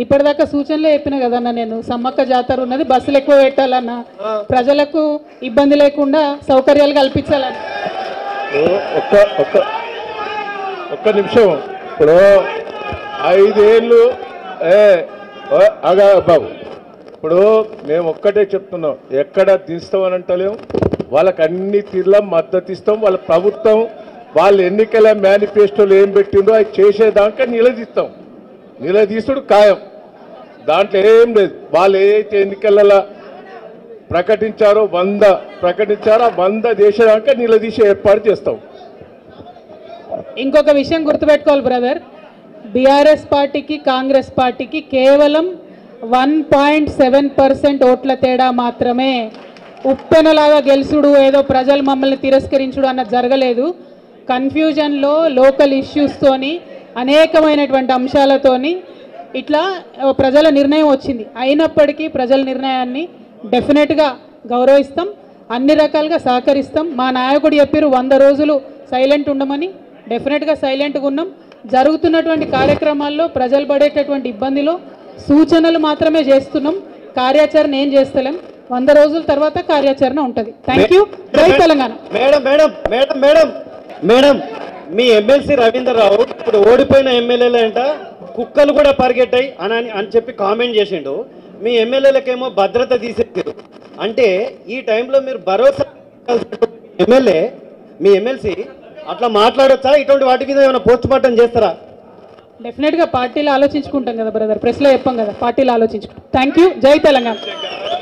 ఇప్పటిదాకా సూచనలే చెప్పిన కదన్న నేను సమ్మక్క జాతర ఉన్నది బస్సులు ఎక్కువ పెట్టాలన్న ప్రజలకు ఇబ్బంది లేకుండా సౌకర్యాలు కల్పించాలన్న ఇప్పుడు ఒక్క ఒక్క ఒక్క నిమిషం ఇప్పుడు ఐదేళ్ళు ఏ ఓ, ఆగా బాబు ఇప్పుడు మేము ఒక్కటే చెప్తున్నాం ఎక్కడ దిస్తామని అంటలేం వాళ్ళకి అన్ని తీర్ల మద్దతు ఇస్తాం వాళ్ళ ప్రభుత్వం వాళ్ళ ఎన్నికల మేనిఫెస్టోలు ఏం పెట్టిందో అది చేసేదాకా నిలదీస్తాం నిలదీసుడు ఖాయం దాంట్లో ఏం లేదు వాళ్ళు ఏదైతే ఎన్నికలలో ప్రకటించారో వంద ప్రకటించారో ఆ వంద దేశాక నిలదీసే ఏర్పాటు చేస్తాం ఇంకొక విషయం గుర్తుపెట్టుకోవాలి బ్రదర్ బీఆర్ఎస్ పార్టీకి కాంగ్రెస్ పార్టీకి కేవలం వన్ పాయింట్ సెవెన్ పర్సెంట్ ఓట్ల తేడా మాత్రమే ఉప్పెనలాగా గెలుసుడు ఏదో ప్రజలు మమ్మల్ని తిరస్కరించుడు అన్నది జరగలేదు కన్ఫ్యూజన్లో లోకల్ ఇష్యూస్తోని అనేకమైనటువంటి అంశాలతోని ఇట్లా ఓ ప్రజల నిర్ణయం వచ్చింది అయినప్పటికీ ప్రజల నిర్ణయాన్ని డెఫినెట్గా గౌరవిస్తాం అన్ని రకాలుగా సహకరిస్తాం మా నాయకుడు చెప్పారు వంద రోజులు సైలెంట్ ఉండమని డెఫినెట్గా సైలెంట్గా ఉన్నాం జరుగుతున్నటువంటి కార్యక్రమాల్లో ప్రజలు పడేటటువంటి ఇబ్బందిలో సూచనలు మాత్రమే చేస్తున్నాం కార్యాచరణ ఏం చేస్తలేం వంద రోజుల తర్వాత కార్యాచరణ ఉంటుంది thank you Jai Telangana madam madam madam madam madam మీ ఎమ్మెల్సీ రవీందర్ రావు ఇప్పుడు ఓడిపోయిన ఎమ్మెల్యేలు అంట కుక్కలు కూడా పరిగెట్టాయి అని అని- అని చెప్పి కామెంట్ చేసిండు మీ ఎమ్మెల్యేలకేమో భద్రత తీసేసారు అంటే ఈ టైంలో మీరు భరోసా ఎమ్మెల్యే మీ ఎమ్మెల్సీ అట్లా మాట్లాడొచ్చా ఇటువంటి వాటి మీద ఏమైనా పోస్ట్ మార్టం చేస్తారా డెఫినెట్గా పార్టీలో ఆలోచించుకుంటాం కదా బ్రదర్ ప్రెస్లో చెప్పాం కదా పార్టీలో ఆలోచించుకుంటాం థ్యాంక్ యూ జై తెలంగాణ